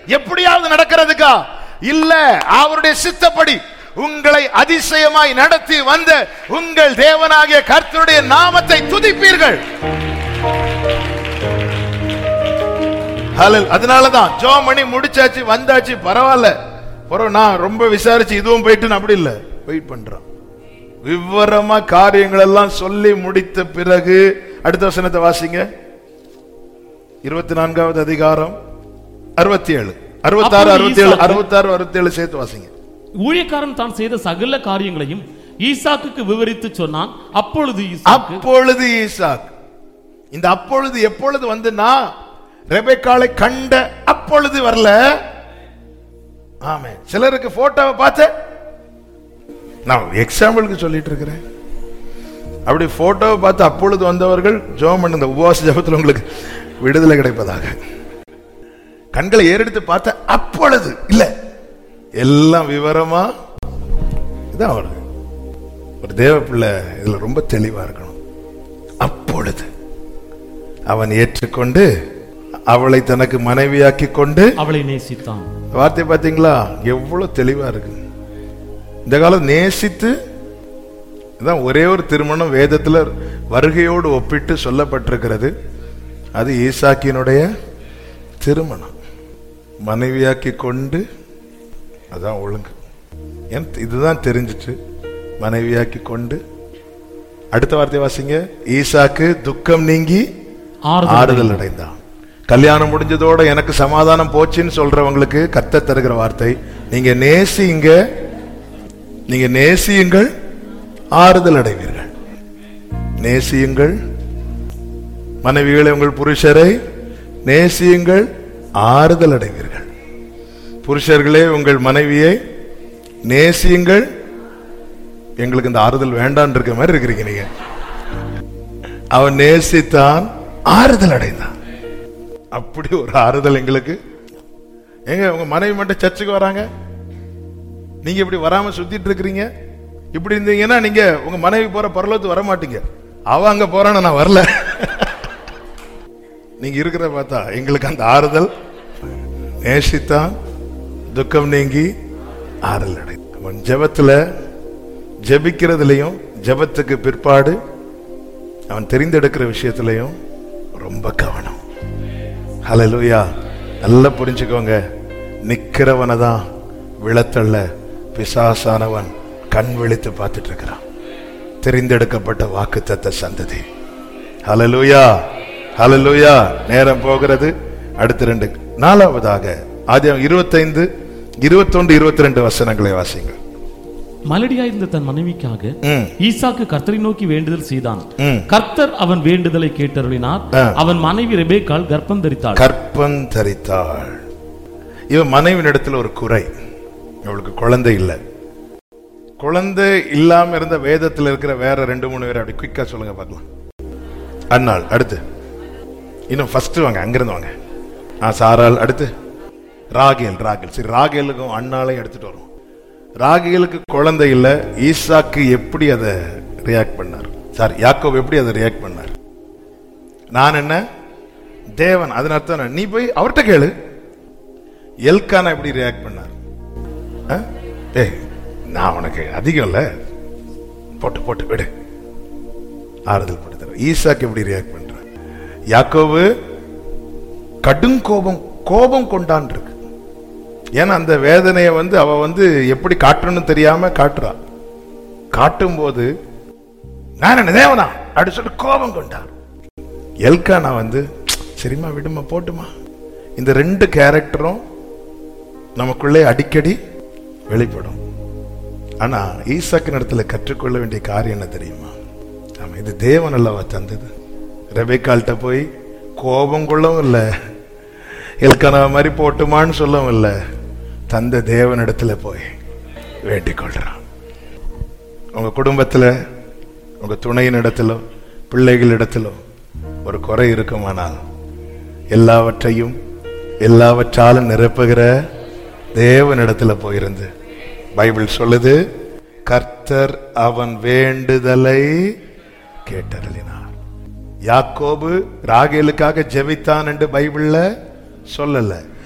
எப்படியாவது நடக்கிறதுக்கா இல்ல அவருடைய சித்தப்படி உங்களை அதிசயமாய் நடத்தி வந்த உங்கள் தேவனாகிய கர்த்தருடைய நாமத்தை துதிப்பீர்கள் ஹalleluya. அதனாலதான் ஜோம் பண்ணி முடிச்சாச்சு வந்தாச்சு பரவாயில்ல பரவ நான் ரொம்ப விசாரிச்சு இதுவும் போயிட்டு அப்படி இல்ல வெயிட் பண்றோம் விவரமா காரியங்கள் எல்லாம் சொல்லி முடித்த பிறகு அடுத்த வசனத்தை வாசிங்க இருபத்தி நான்காவது அதிகாரம் அறுபத்தி ஏழு அறுபத்தாறு அப்பொழுது அறுபத்தி ஏழு ஈசாக்கு- அறுபத்தாறு அறுபத்தி ஏழு சேர்த்து வாசிங்க ஊழியக்காரன் தான் செய்த சகல காரியங்களையும் ஈசாக்குக்கு விவரித்து சொன்னான் அப்பொழுது ஈசாக்கு அப்பொழுது ஈசாக் இந்த அப்பொழுது எப்பொழுது வந்துன்னா ரெபெக்காளை கண்ட அப்பொழுது வரல ஆமே சிலருக்கு போட்டோவை பார்த்த நான் எக்ஸாம்பிளுக்கு சொல்லிட்டு இருக்கிறேன் அப்படி போட்டோவை பார்த்து அப்பொழுது வந்தவர்கள் ஜோம் பண்ண இந்த உபவாச ஜபத்தில் உங்களுக்கு விடுதலை கிடைப்பதாக கண்களை ஏறெடுத்து பார்த்த அப்பொழுது இல்ல எல்லாம் விவரமா இதான் வருது ஒரு தேவ பிள்ளை இதுல ரொம்ப தெளிவா இருக்கணும் அப்பொழுது அவன் ஏற்றுக்கொண்டு அவளை தனக்கு மனைவியாக்கி கொண்டு அவளை நேசித்தான் வார்த்தை பாத்தீங்களா எவ்வளவு தெளிவா இருக்கு இந்த காலம் நேசித்து இதான் ஒரே ஒரு திருமணம் வேதத்துல வருகையோடு ஒப்பிட்டு சொல்லப்பட்டிருக்கிறது அது ஈசாக்கினுடைய திருமணம் மனைவியாக்கி கொண்டு அதான் ஒழுங்கு ஏன் இதுதான் தெரிஞ்சிச்சு மனைவியாக்கி கொண்டு அடுத்த வார்த்தை வாசிங்க ஈசாக்கு துக்கம் நீங்கி ஆறுதல் ஆறுதல் அடைந்தான் கல்யாணம் முடிஞ்சதோட எனக்கு சமாதானம் போச்சுன்னு சொல்றவங்களுக்கு கத்த தருகிற வார்த்தை நீங்க நேசிங்க நீங்க நேசியுங்கள் ஆறுதல் அடைவீர்கள் நேசியுங்கள் மனைவிகளை உங்கள் புருஷரை நேசியுங்கள் ஆறுதல் அடைவீர்கள் புருஷர்களே உங்கள் மனைவியை நேசியுங்கள் எங்களுக்கு இந்த ஆறுதல் வேண்டான் இருக்க மாதிரி இருக்கிறீங்க நீங்க அவன் நேசித்தான் ஆறுதல் அடைந்தான் அப்படி ஒரு ஆறுதல் எங்களுக்கு எங்க உங்க மனைவி மட்டும் சர்ச்சுக்கு வராங்க நீங்க இப்படி வராம சுத்திட்டு இருக்கிறீங்க இப்படி இருந்தீங்கன்னா நீங்க உங்க மனைவி போற பரலோத்து வர மாட்டீங்க அவ அங்க போறான நான் வரல நீங்க இருக்கிற பார்த்தா எங்களுக்கு அந்த ஆறுதல் நேசித்தான் துக்கம் நீங்கி ஆறுதல் அடை அவன் ஜெபத்துல ஜெபிக்கிறதுலயும் ஜெபத்துக்கு பிற்பாடு அவன் தெரிந்தெடுக்கிற விஷயத்திலையும் ரொம்ப கவனம் ஹalleluya நல்லா புரிஞ்சுக்கோங்க நிக்கிறவனை தான் விழத்தள்ள பிசாசானவன் கண் விழித்து பார்த்துட்டு இருக்கிறான் தெரிந்தெடுக்கப்பட்ட வாக்குத்தத்த சந்ததி ஹalleluya ஹalleluya நேரம் போகிறது அடுத்த ரெண்டு நாலாவதாக ஆதியம் இருபத்தைந்து இருபத்தொன்று இருபத்தி ரெண்டு வசனங்களை வாசிங்கள் மலடியாயிருந்த தன் மனைவிக்காக ம் ஈசாக்கு கர்த்தரை நோக்கி வேண்டுதல் செய்தான் ம். கர்த்தர் அவன் வேண்டுதலை கேட்டருளினார் ஆ. அவன் மனைவி ரெபேக்காள் கர்ப்பம் தரித்தாள் கற்பம் தரித்தாள் இவன் மனைவினிடத்தில் ஒரு குறை அவளுக்கு குழந்தை இல்லை குழந்தை இல்லாம இருந்த வேதத்தில் இருக்கிற வேற ரெண்டு மூணு பேர் அப்படி குயிக்கா சொல்லுங்க பார்க்கலாம் அன்னாள் அடுத்து இன்னும் ஃபர்ஸ்ட் வாங்க அங்கிருந்து வாங்க ஆ சாராள் அடுத்து ராகேல் ராகேல் சரி ராகேலுக்கும் அண்ணாலையும் எடுத்துட்டு வரும் ராகேலுக்கு குழந்தை இல்லை ஈசாக்கு எப்படி அதை ரியாக்ட் பண்ணார் சாரி யாக்கோப் எப்படி அதை ரியாக்ட் பண்ணார் நான் என்ன தேவன் அதன் அர்த்தம் என்ன? நீ போய் அவர்கிட்ட கேளு எல்கானா எப்படி ரியாக்ட் பண்ணார் ஆ? ஏய் நான் உனக்கு அதிகம் இல்ல போட்டு போட்டு விடு ஆறுதல் போட்டு தரேன் ஈசாக்கு எப்படி ரியாக்ட் பண்ற யாக்கோவு கடும் கோபம் கோபம் கொண்டான் இருக்கு ஏன்னா அந்த வேதனையை வந்து அவ வந்து எப்படி காட்டணும்னு தெரியாம காட்டுறா காட்டும் போது நான் என்ன தேவனா அப்படி சொல்லிட்டு கோபம் கொண்டார் எல்கானா வந்து சரிம்மா விடுமா போட்டுமா இந்த ரெண்டு கேரக்டரும் நமக்குள்ளே அடிக்கடி வெளிப்படும் ஆனா ஈசாக்கின் இடத்துல கற்றுக்கொள்ள வேண்டிய காரியம் என்ன தெரியுமா ஆமா இது தேவன் அல்லவா தந்தது ரெபேக்கால்கிட்ட போய் கோபம் கொள்ளவும் இல்லை எல்கானா மாதிரி போட்டுமான்னு சொல்லவும் இல்லை தந்த தேவனிடத்துல போய் வேண்டிக் கொள்றான் உங்க குடும்பத்துல உங்க துணையின் இடத்திலோ பிள்ளைகள் இடத்திலோ ஒரு குறை இருக்குமானால் எல்லாவற்றையும் எல்லாவற்றாலும் நிரப்புகிற தேவனிடத்துல போயிருந்து பைபிள் சொல்லுது கர்த்தர் அவன் வேண்டுதலை கேட்டருளினார் யாக்கோபு ராகேலுக்காக ஜெபித்தான் என்று பைபிள்ல சொல்லல